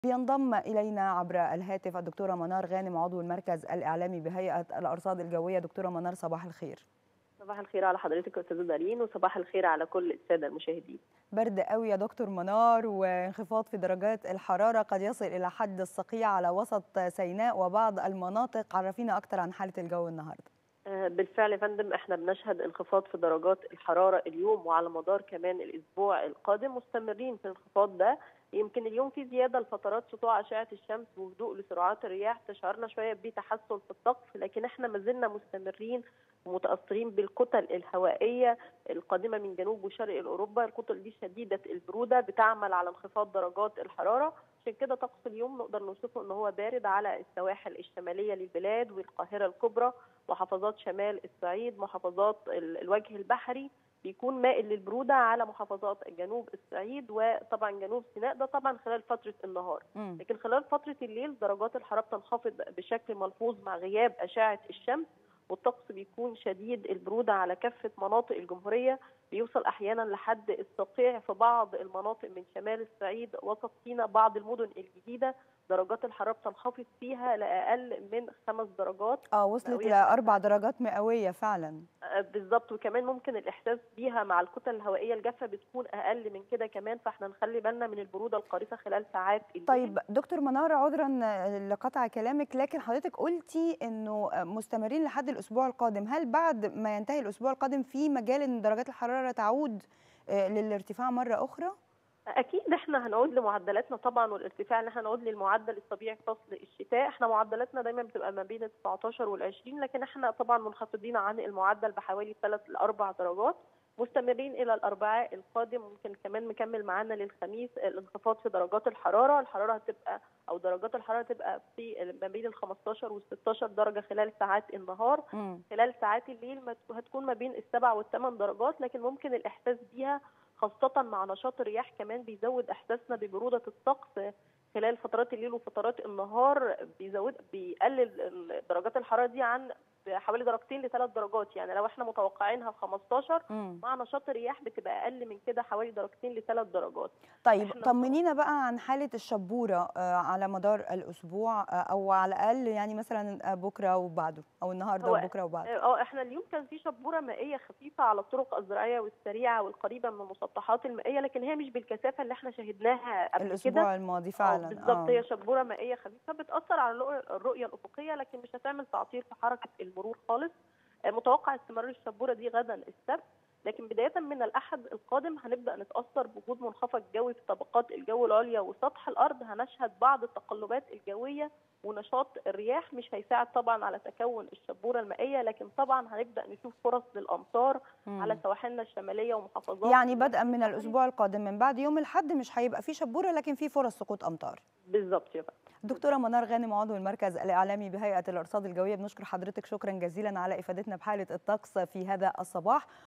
بينضم إلينا عبر الهاتف الدكتورة منار غانم عضو المركز الإعلامي بهيئة الأرصاد الجوية دكتورة منار صباح الخير صباح الخير على حضرتك يا استاذه دارين وصباح الخير على كل الساده المشاهدين برد قوي يا دكتور منار وانخفاض في درجات الحرارة قد يصل إلى حد الصقيع على وسط سيناء وبعض المناطق عرفينا أكتر عن حالة الجو النهاردة بالفعل يا فندم احنا بنشهد انخفاض في درجات الحراره اليوم وعلى مدار كمان الاسبوع القادم مستمرين في الانخفاض ده يمكن اليوم في زياده لفترات سطوع اشعه الشمس وهدوء لسرعات الرياح تشعرنا شويه بتحسن في الطقس لكن احنا ما زلنا مستمرين ومتاثرين بالكتل الهوائيه القادمه من جنوب وشرق اوروبا الكتل دي شديده البروده بتعمل على انخفاض درجات الحراره عشان كده طقس اليوم نقدر نوصفه ان هو بارد على السواحل الشماليه للبلاد والقاهره الكبرى محافظات شمال الصعيد محافظات الوجه البحري بيكون مائل للبروده على محافظات جنوب الصعيد وطبعا جنوب سيناء ده طبعا خلال فتره النهار مم. لكن خلال فتره الليل درجات الحراره بتنخفض بشكل ملحوظ مع غياب اشعه الشمس والطقس بيكون شديد البروده على كافه مناطق الجمهوريه بيوصل احيانا لحد الصقيع في بعض المناطق من شمال الصعيد وسط سيناء بعض المدن الجديده درجات الحراره بتنخفض فيها لاقل من خمس درجات اه وصلت مئوية. لأربع درجات مئوية فعلا آه، بالظبط وكمان ممكن الاحساس بيها مع الكتل الهوائيه الجافه بتكون اقل من كده كمان فاحنا نخلي بالنا من البروده القارصه خلال ساعات الليل طيب دكتور منار عذرا لقطع كلامك لكن حضرتك قلتي انه مستمرين لحد الاسبوع القادم هل بعد ما ينتهي الاسبوع القادم في مجال ان درجات الحراره تعود آه، للارتفاع مره اخرى اكيد احنا هنعود لمعدلاتنا طبعا والارتفاع ان احنا هنعود للمعدل الطبيعي في فصل الشتاء احنا معدلاتنا دايما بتبقى ما بين ال 19 وال 20 لكن احنا طبعا منخفضين عن المعدل بحوالي 3 ل 4 درجات مستمرين الى الاربعاء القادم ممكن كمان مكمل معانا للخميس الانخفاض في درجات الحراره الحراره هتبقى او درجات الحراره تبقى في ما بين ال 15 وال 16 درجه خلال ساعات النهار مم. خلال ساعات الليل ما- هتكون ما بين السبع والثمان درجات لكن ممكن الاحساس بيها خاصة مع نشاط الرياح كمان بيزود احساسنا ببرودة الطقس خلال فترات الليل وفترات النهار بيزود بيقلل ال- درجات الحرارة دي عن حوالي درجتين لثلاث درجات يعني لو احنا متوقعينها في 15 مم. مع نشاط الرياح بتبقى اقل من كده حوالي درجتين لثلاث درجات طيب إحنا- طمنينا بقى عن حالة الشبورة آه، على مدار الأسبوع آه، أو على الأقل يعني مثلا آه، بكرة وبعده أو النهاردة هو- وبكرة وبعده اه احنا اليوم كان في شبوره مائيه خفيفه على الطرق الزراعيه والسريعه والقريبه من المسطحات المائيه لكن هي مش بالكثافه اللي احنا شهدناها قبل كده الأسبوع الماضي آه، فعلا بالظبط هي شبوره مائيه خفيفه بتاثر على الرؤ- الرؤيه الافقيه لكن مش هتعمل تعطيل في حركه المرور خالص آه، متوقع استمرار الشبوره دي غدا السبت لكن بدايه من الاحد القادم هنبدا نتاثر بوجود منخفض جوي في طبقات الجو العليا وسطح الارض هنشهد بعض التقلبات الجويه ونشاط الرياح مش هيساعد طبعا على تكون الشبوره المائيه لكن طبعا هنبدا نشوف فرص للامطار مم. على سواحلنا الشماليه ومحافظات يعني بدءا من الأسبوع القادم من بعد يوم الأحد مش هيبقى في شبورة لكن في فرص سقوط أمطار بالظبط يا فندم. دكتورة منار غانم عضو المركز الإعلامي بهيئة الأرصاد الجوية بنشكر حضرتك شكرا جزيلا على إفادتنا بحالة الطقس في هذا الصباح